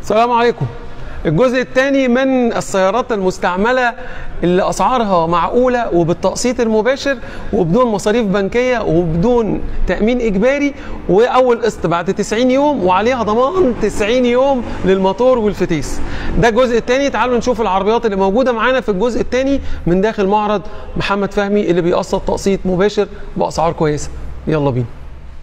السلام عليكم الجزء الثاني من السيارات المستعملة اللي أسعارها معقولة وبالتقسيط المباشر وبدون مصاريف بنكية وبدون تأمين إجباري وأول قسط بعد 90 يوم وعليها ضمان 90 يوم للموتور والفتيس ده الجزء الثاني تعالوا نشوف العربيات اللي موجودة معانا في الجزء الثاني من داخل معرض محمد فهمي اللي بيقسط تقسيط مباشر بأسعار كويسة يلا بينا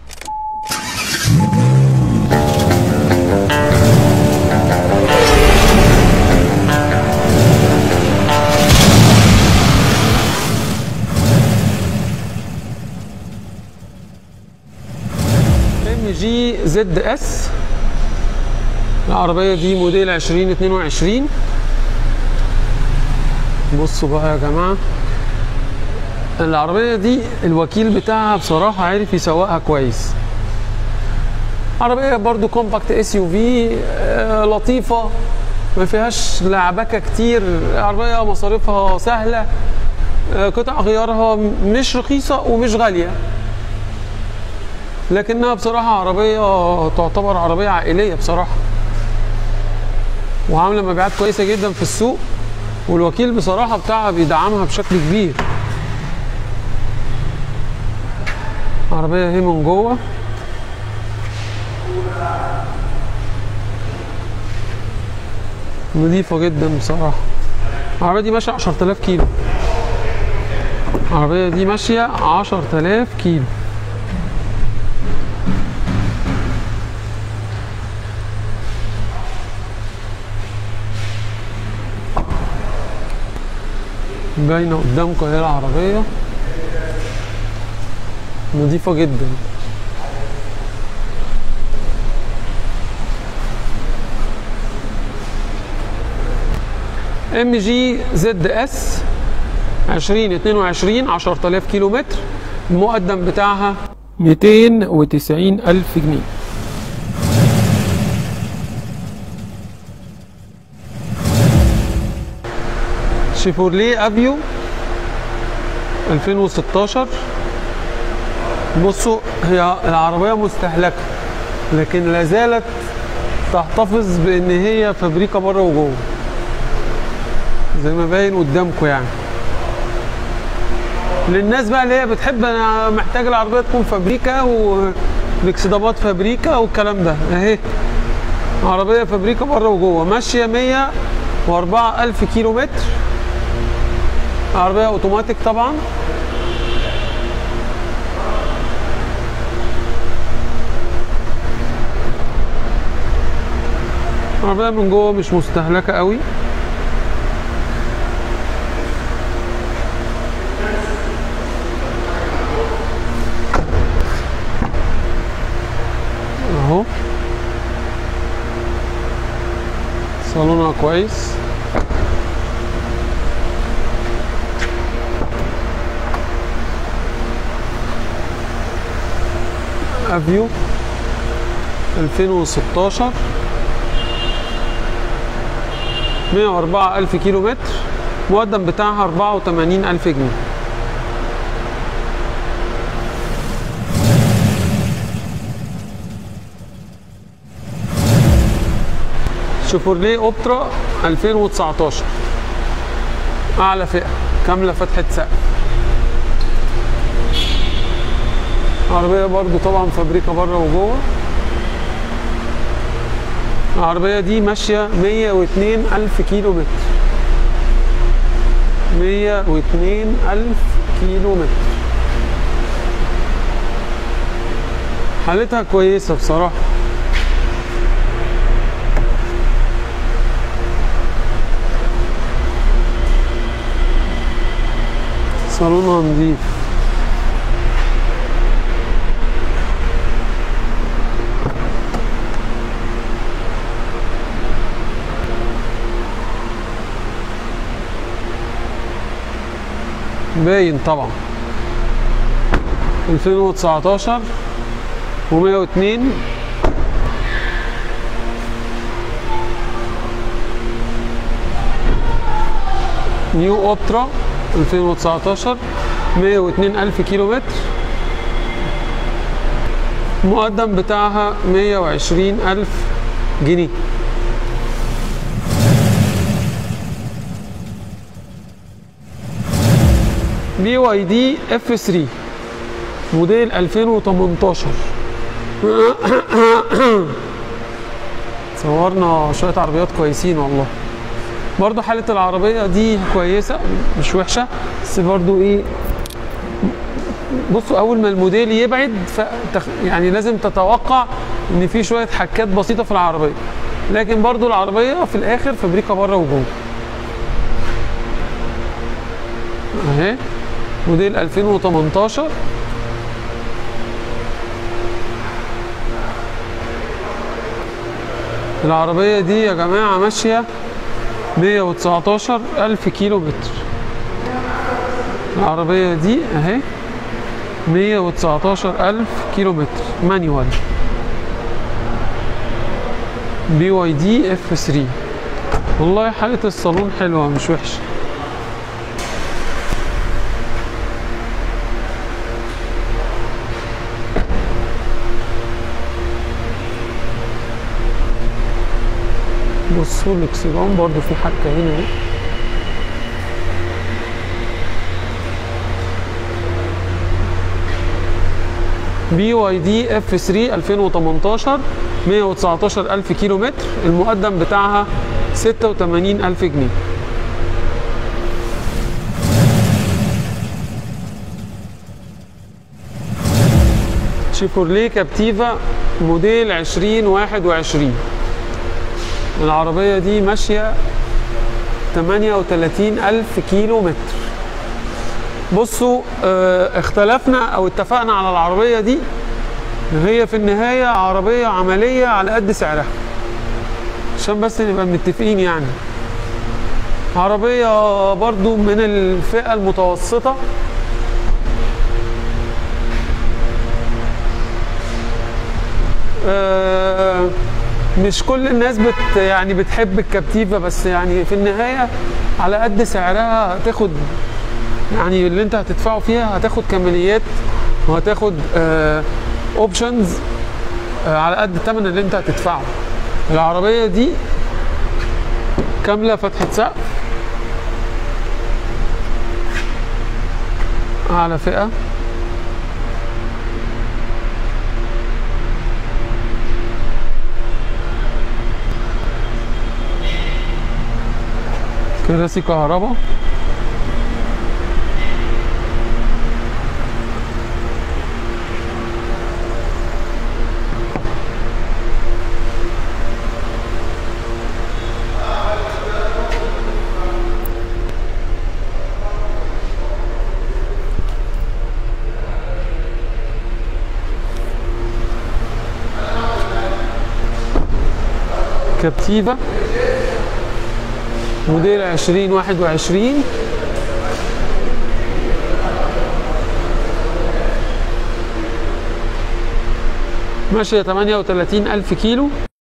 ام جي زد اس العربية دي موديل 2022 بصوا بقى يا جماعة العربية دي الوكيل بتاعها بصراحة عرف يسوقها كويس عربية برضو كومباكت اس يو في لطيفة ما فيهاش لعبكة كتير عربية مصاريفها سهلة آه، قطع غيارها مش رخيصة ومش غالية لكنها بصراحة عربية تعتبر عربية عائلية بصراحة وعاملة مبيعات كويسة جدا في السوق والوكيل بصراحة بتاعها بيدعمها بشكل كبير عربية هي من جوه نظيفة جدا بصراحة العربية دي ماشية 10000 كيلو العربية دي ماشية 10000 كيلو باينة قدامكم اهي العربية نظيفة جدا ام جي زد اس 2022 10000 كيلو متر المقدم بتاعها 290 ألف جنيه شيفورليه ابيو 2016 بصوا هي العربيه مستهلكه لكن لا زالت تحتفظ بان هي فابريكا بره وجوه زي ما باين قدامكم يعني للناس بقى اللي هي بتحب انا محتاج العربيه تكون فابريكا والاكسدامات فابريكا والكلام ده اهي عربيه فابريكا بره وجوه ماشيه 104 الف كيلو متر عربية اوتوماتيك طبعا عربية من جوه مش مستهلكة قوي اهو صالونها كويس افيو 2016 104 ألف كيلو متر مقدم بتاعها 84 ألف جنيه شيفورليه اوبترا 2019 اعلى فئه كامله فتحه سقف عربية برضو طبعا فابريكا بره وجوه العربية دي ماشية 102 ألف كيلو متر 102 ألف كيلو متر حالتها كويسة بصراحة صالونها نضيف باين طبعا 2019 و102 نيو اوبترا 2019 102 ألف كيلو متر المقدم بتاعها 120 ألف جنيه بي واي دي اف 3 موديل 2018 صورنا شوية عربيات كويسين والله برضو حالة العربية دي كويسة مش وحشة بس برضو ايه بصوا اول ما الموديل يبعد فتخ... يعني لازم تتوقع ان في شوية حكات بسيطة في العربية لكن برضو العربية في الاخر فابريكا بره وجوه اهي موديل 2018 العربية دي يا جماعة ماشية 119 ألف كيلو متر العربية دي أهي 119 ألف كيلو متر مانيوال بي واي دي اف 3 والله حالة الصالون حلوة مش وحشة بصوا الاكسجين برضو في حكة هنا اهي بي واي دي اف 3 2018 119 ألف كيلو متر المقدم بتاعها 86 ألف جنيه شيفورليه كابتيفا موديل 2021 العربية دي ماشية 38 ألف كيلو متر بصوا اه اختلفنا أو اتفقنا على العربية دي هي في النهاية عربية عملية على قد سعرها عشان بس نبقى متفقين يعني عربية برضو من الفئة المتوسطة اه مش كل الناس بت يعني بتحب الكابتيفا بس يعني في النهاية على قد سعرها هتاخد يعني اللي انت هتدفعه فيها هتاخد كماليات وهتاخد اوبشنز آه آه على قد الثمن اللي انت هتدفعه العربية دي كاملة فتحة سقف أعلى فئة كراسي كهرباء كابتيفا موديل 2021 ماشية 38 ألف كيلو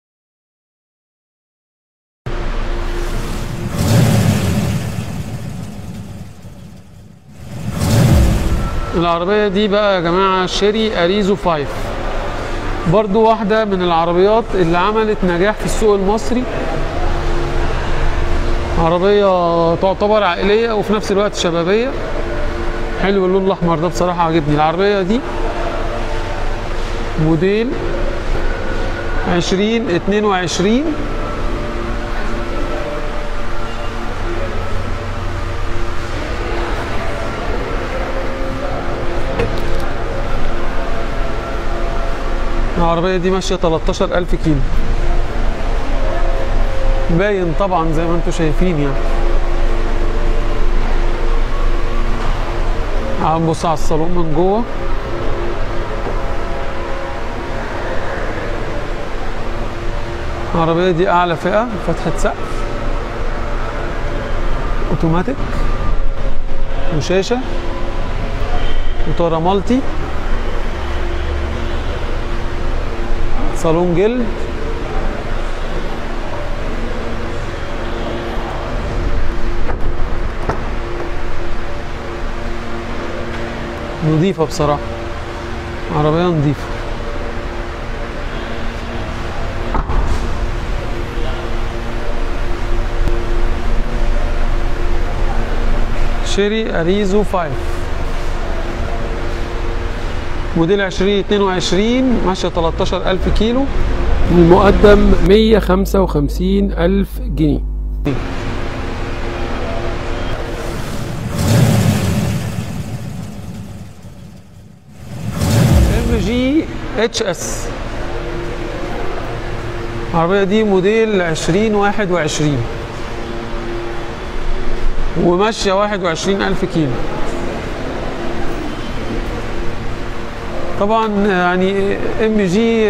العربية دي بقى يا جماعة شيري أريزو 5 برضو واحدة من العربيات اللي عملت نجاح في السوق المصري عربية تعتبر عائلية وفي نفس الوقت شبابية حلو اللون الأحمر ده بصراحة عجبني العربية دي موديل عشرين اتنين وعشرين العربية دي ماشية 13 ألف كيلو باين طبعا زي ما انتم شايفين يعني هنبص على الصالون من جوه العربية دي أعلى فئة فتحة سقف أوتوماتيك وشاشة وطارة مالتي صالون جلد نظيفة بصراحة عربية نظيفة شيري اريزو 5 موديل 2022 ماشيه 13000 كيلو المقدم 155000 جنيه ام جي اتش اس العربية دي موديل 2021 وماشية 21000 كيلو طبعا يعني ام جي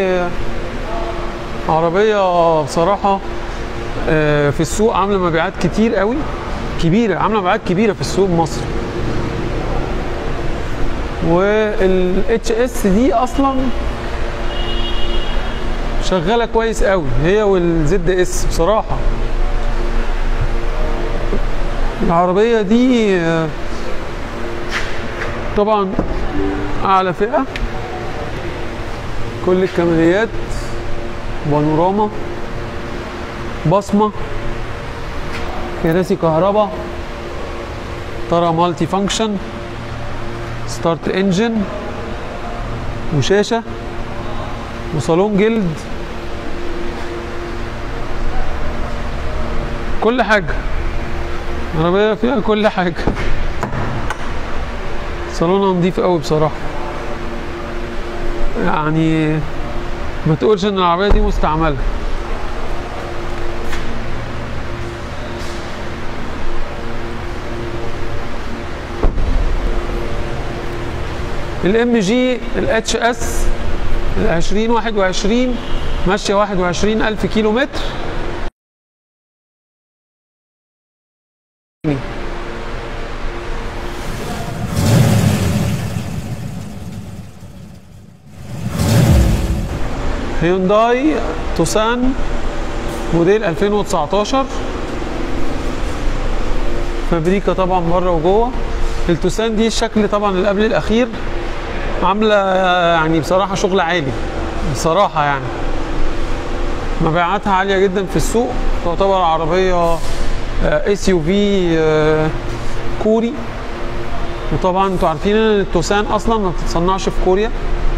عربية بصراحة آه، في السوق عاملة مبيعات كتير قوي كبيرة عاملة مبيعات كبيرة في السوق المصري والاتش اس دي اصلا شغاله كويس قوي هي والزد اس بصراحه العربيه دي آه، طبعا اعلى فئه كل الكماليات بانوراما بصمه كراسي كهرباء طرا مالتي فانكشن ستارت انجن وشاشه وصالون جلد كل حاجه عربيه فيها كل حاجه صالونها نضيف قوي بصراحه يعني ما تقولش ان العربيه دي مستعمله الام جي الاتش اس ال 2021 ماشيه 21000 كيلو متر هيونداي توسان موديل 2019 فابريكا طبعا بره وجوه التوسان دي الشكل طبعا اللي قبل الاخير عامله يعني بصراحه شغل عالي بصراحه يعني مبيعاتها عاليه جدا في السوق تعتبر عربيه اس يو في كوري وطبعا انتوا عارفين ان التوسان اصلا ما بتتصنعش في كوريا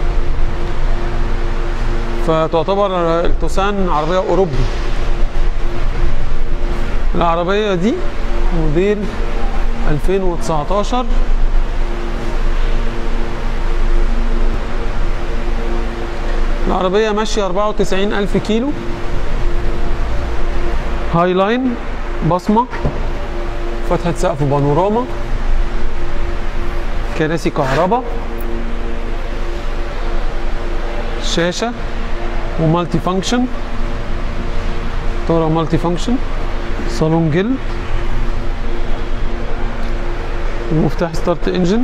فتعتبر التوسان عربيه اوروبي العربيه دي موديل 2019 العربية ماشية 94 ألف كيلو هاي لاين بصمة فتحة سقف بانوراما كراسي كهرباء شاشة ومالتي فانكشن طارة مالتي فانكشن صالون جلد ومفتاح ستارت انجن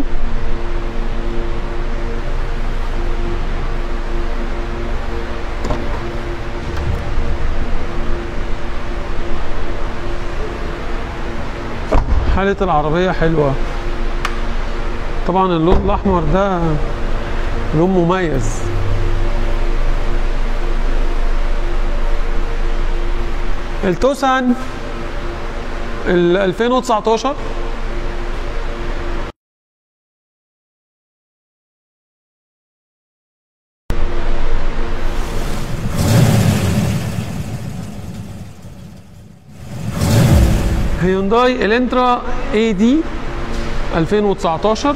حالة العربية حلوة طبعا اللون الأحمر ده لون مميز التوسان ال 2019 هيونداي الانترا اي دي 2019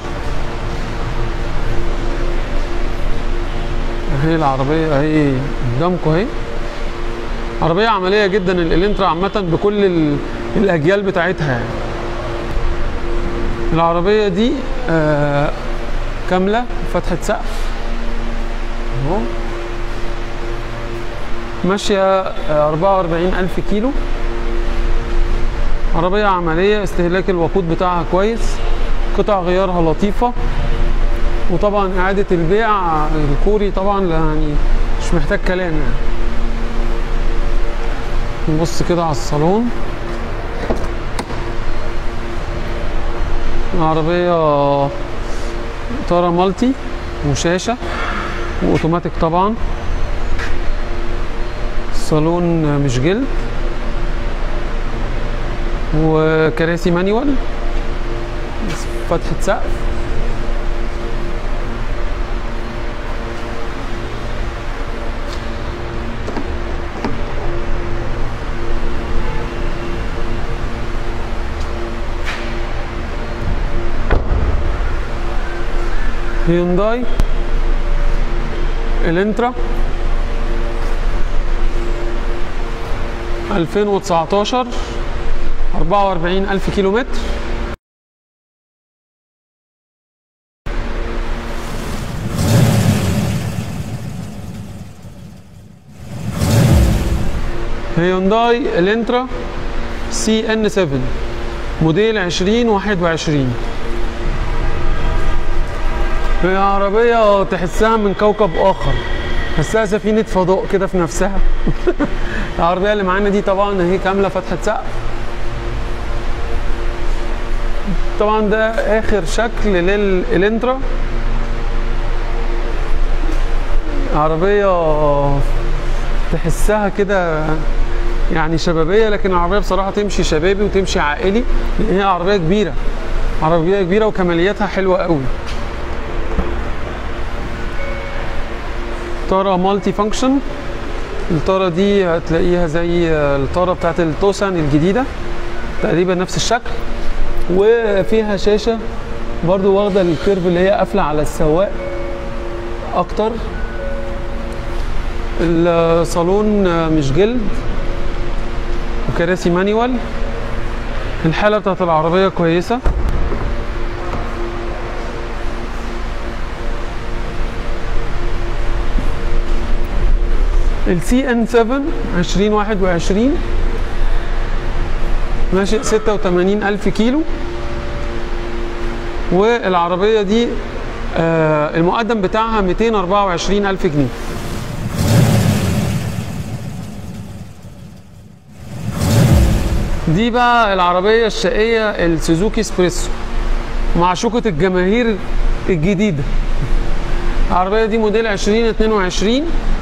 اهي العربية اهي قدامكم اهي عربية عملية جدا الالنترا عامة بكل ال- الاجيال بتاعتها يعني العربية دي آه كاملة فتحة سقف اهو ماشية آه، 44 ألف كيلو عربية عملية استهلاك الوقود بتاعها كويس قطع غيارها لطيفة وطبعا إعادة البيع الكوري طبعا يعني مش محتاج كلام يعني نبص كده على الصالون العربية طارة مالتي وشاشة وأوتوماتيك طبعا الصالون مش جلد وكراسي مانيوال فتحه سقف هيونداي الانترا 2019 44 ألف كيلو متر هيونداي الانترا سي ان 7 موديل 2021 هي عربية تحسها من كوكب آخر تحسها سفينة فضاء كده في نفسها العربية اللي معانا دي طبعا هي كاملة فتحة سقف طبعا ده آخر شكل للإلنترا عربية تحسها كده يعني شبابية لكن العربية بصراحة تمشي شبابي وتمشي عائلي لأن هي عربية كبيرة عربية كبيرة وكمالياتها حلوة قوي طارة مالتي فانكشن الطارة دي هتلاقيها زي الطارة بتاعت التوسان الجديدة تقريبا نفس الشكل وفيها شاشة برضو واخدة الكيرف اللي هي قافلة على السواق أكتر الصالون مش جلد وكراسي مانيوال الحالة بتاعت العربية كويسة السي ان 7 2021 ماشي 86 ألف كيلو والعربية دي آه المقدم بتاعها 224 ألف جنيه دي بقى العربية الشقية السوزوكي اسبريسو معشوقة الجماهير الجديدة العربية دي موديل 2022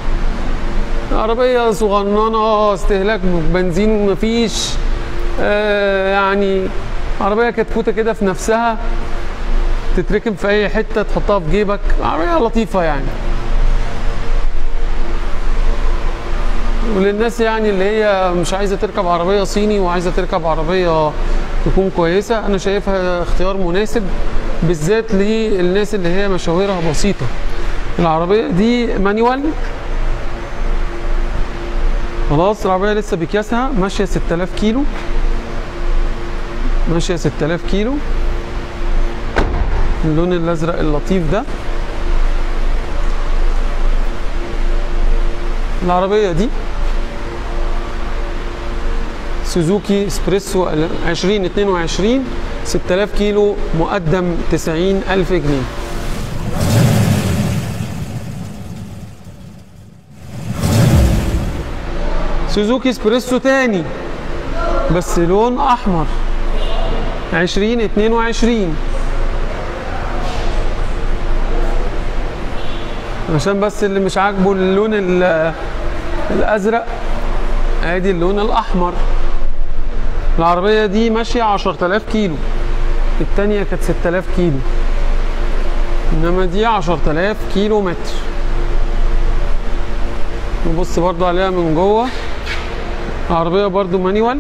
عربية صغننة استهلاك بنزين مفيش آه يعني عربية كتكوتة كده في نفسها تتركب في أي حتة تحطها في جيبك عربية لطيفة يعني وللناس يعني اللي هي مش عايزة تركب عربية صيني وعايزة تركب عربية تكون كويسة أنا شايفها اختيار مناسب بالذات للناس اللي هي مشاويرها بسيطة العربية دي مانيوال خلاص العربية لسه بكياسها ماشية 6000 كيلو ماشية 6000 كيلو اللون الأزرق اللطيف ده العربية دي سوزوكي اسبريسو 2022 6000 كيلو مقدم 90000 جنيه سوزوكي اسبريسو تاني بس لون احمر 2022 عشان بس اللي مش عاجبه اللون الازرق ادي اللون الاحمر العربيه دي ماشيه 10000 كيلو التانية كانت 6000 كيلو انما دي 10000 كيلو متر نبص برضو عليها من جوه العربية برضو مانيوال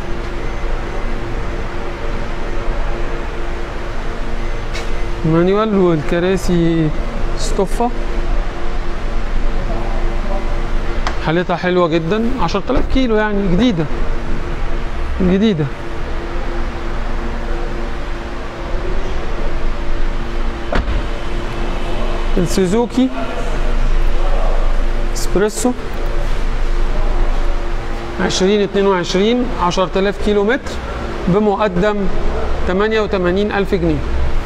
مانيوال والكراسي ستوفة حالتها حلوة جدا 10000 كيلو يعني جديدة جديدة السوزوكي اسبريسو 2022 10000 كيلو متر بمقدم 88000 جنيه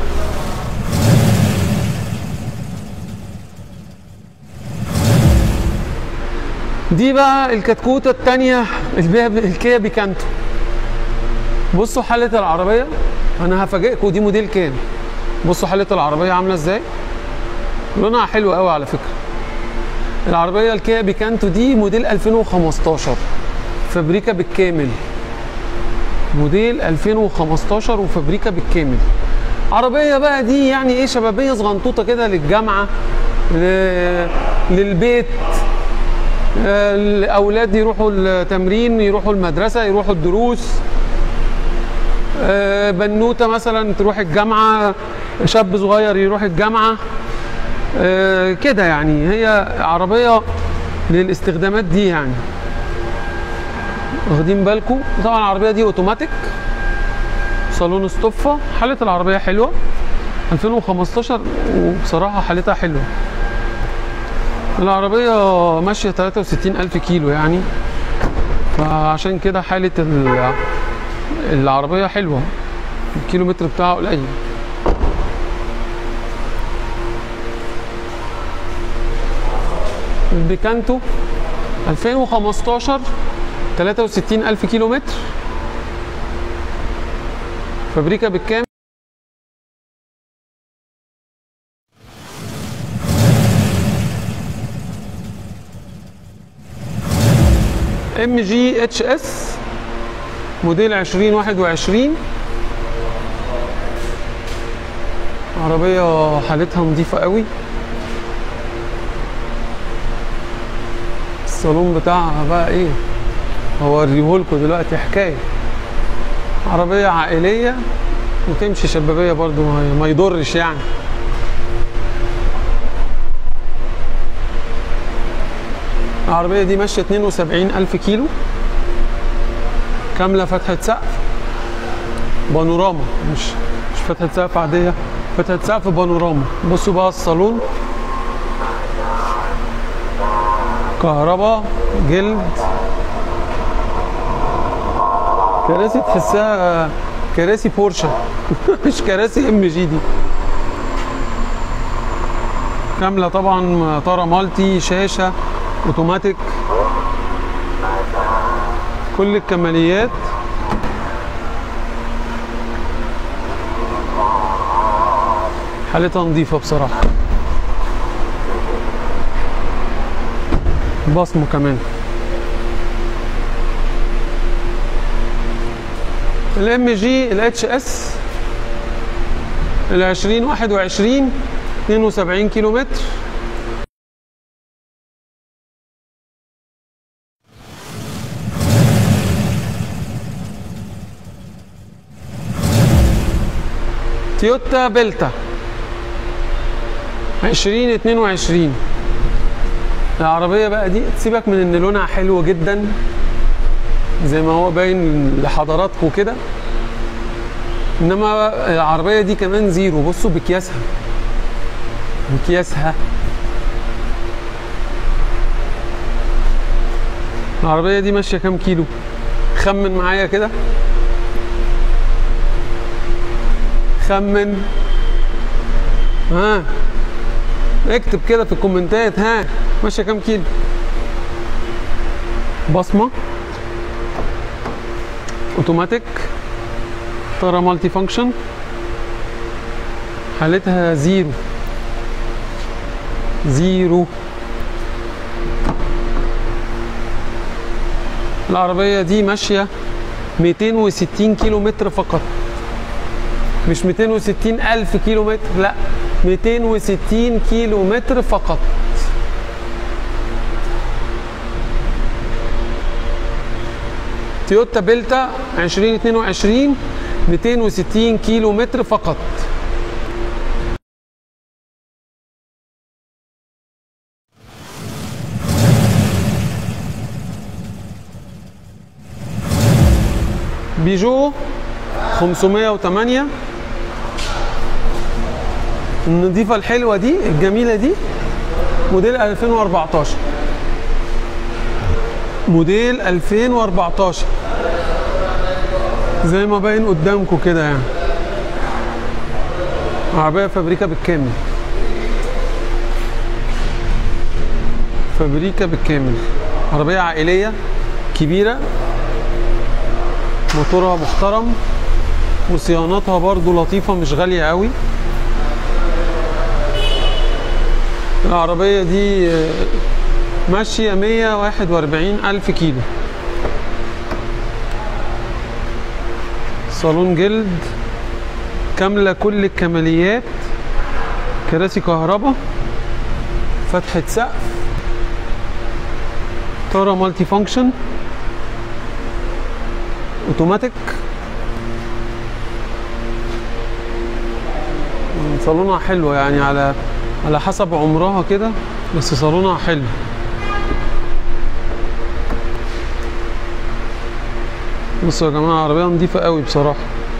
دي بقى الكتكوتة التانية الكيا بيكانتو بصوا حالة العربية أنا هفاجئكم دي موديل كام بصوا حالة العربية عاملة ازاي لونها حلو قوي على فكرة العربية الكيا بيكانتو دي موديل 2015 فابريكا بالكامل موديل 2015 وفابريكا بالكامل عربيه بقى دي يعني ايه شبابيه صغنطوطه كده للجامعه ل- للبيت آه، الاولاد يروحوا التمرين يروحوا المدرسه يروحوا الدروس آه، بنوته مثلا تروح الجامعه شاب صغير يروح الجامعه آه، كده يعني هي عربيه للاستخدامات دي يعني واخدين بالكم طبعا العربيه دي اوتوماتيك صالون اصطفه حاله العربيه حلوه 2015 وبصراحه حالتها حلوه العربيه ماشيه 63 الف كيلو يعني فعشان كده حاله ال- العربيه حلوه الكيلومتر بتاعها قليل البيكانتو 2015 63 ألف كيلو متر فابريكا بالكامل ام جي اتش اس موديل 2021 عربية حالتها نظيفة قوي الصالون بتاعها بقى ايه هوريهولكوا دلوقتي حكايه عربيه عائليه وتمشي شبابيه برضو ما ما يضرش يعني العربيه دي ماشيه 72 الف كيلو كامله فتحه سقف بانوراما مش مش فتحه سقف عاديه فتحه سقف بانوراما بصوا بقى الصالون كهرباء جلد كراسي تحسها كراسي بورشه مش كراسي ام جي دي كامله طبعا طاره مالتي شاشه اوتوماتيك كل الكماليات حالتها نظيفه بصراحه بصمه كمان الام جي الاتش اس ال 2021 72 كيلو متر تويوتا بيلتا 2022 العربية بقى دي تسيبك من ان لونها حلو جدا زي ما هو باين لحضراتكم كده انما العربية دي كمان زيرو بصوا بكياسها بكياسها العربية دي ماشية كام كيلو خمن معايا كده خمن ها اكتب كده في الكومنتات ها ماشيه كام كيلو بصمه اوتوماتيك طاره مالتي فانكشن حالتها زيرو زيرو العربيه دي ماشيه 260 كيلو متر فقط مش 260 ألف كيلو متر لا 260 كيلو متر فقط تويوتا بيلتا 2022 260 كيلو متر فقط بيجو 508 النظيفة الحلوة دي الجميلة دي موديل 2014 موديل 2014 زي ما باين قدامكم كده يعني عربية فابريكا بالكامل فابريكا بالكامل عربية عائلية كبيرة موتورها محترم وصيانتها برضو لطيفة مش غالية قوي العربية دي ماشية 141 ألف كيلو صالون جلد كامله كل الكماليات كراسي كهرباء فتحه سقف طاره مالتي فانكشن اوتوماتيك صالونها حلو يعني على على حسب عمرها كده بس صالونها حلو بصوا يا جماعه عربيه نظيفه قوي بصراحه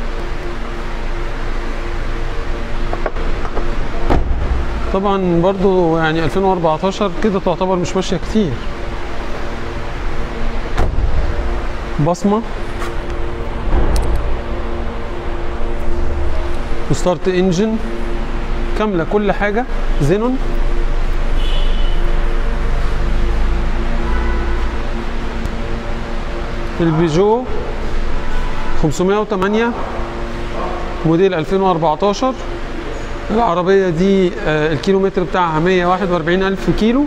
طبعا برضو يعني 2014 كده تعتبر مش ماشيه كتير بصمه وستارت انجن كامله كل حاجه زينون البيجو 508 موديل 2014 العربية دي آه، الكيلومتر بتاعها 141 ألف كيلو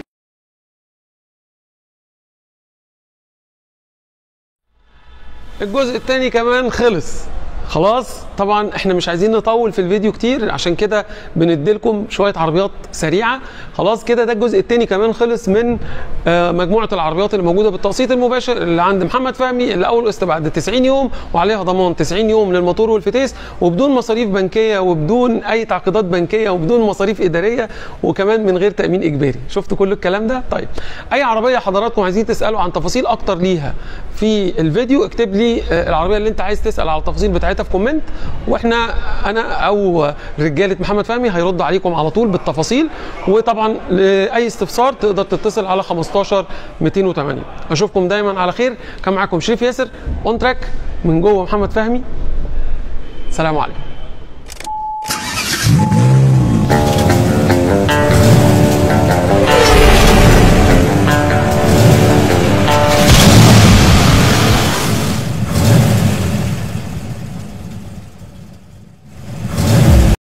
الجزء الثاني كمان خلص خلاص طبعا احنا مش عايزين نطول في الفيديو كتير عشان كده بنديلكم شويه عربيات سريعه خلاص كده ده الجزء الثاني كمان خلص من آه، مجموعه العربيات اللي موجوده بالتقسيط المباشر اللي عند محمد فهمي اللي اول قسط بعد 90 يوم وعليها ضمان 90 يوم للموتور والفتيس وبدون مصاريف بنكيه وبدون اي تعقيدات بنكيه وبدون مصاريف اداريه وكمان من غير تامين اجباري شفتوا كل الكلام ده طيب اي عربيه حضراتكم عايزين تسالوا عن تفاصيل اكتر ليها في الفيديو اكتب لي آه، العربيه اللي انت عايز تسال على التفاصيل بتاعتها في كومنت واحنا انا او رجاله محمد فهمي هيرد عليكم على طول بالتفاصيل وطبعا لاي استفسار تقدر تتصل على 15 208 اشوفكم دايما على خير كان معاكم شريف ياسر اون تراك من جوه محمد فهمي سلام عليكم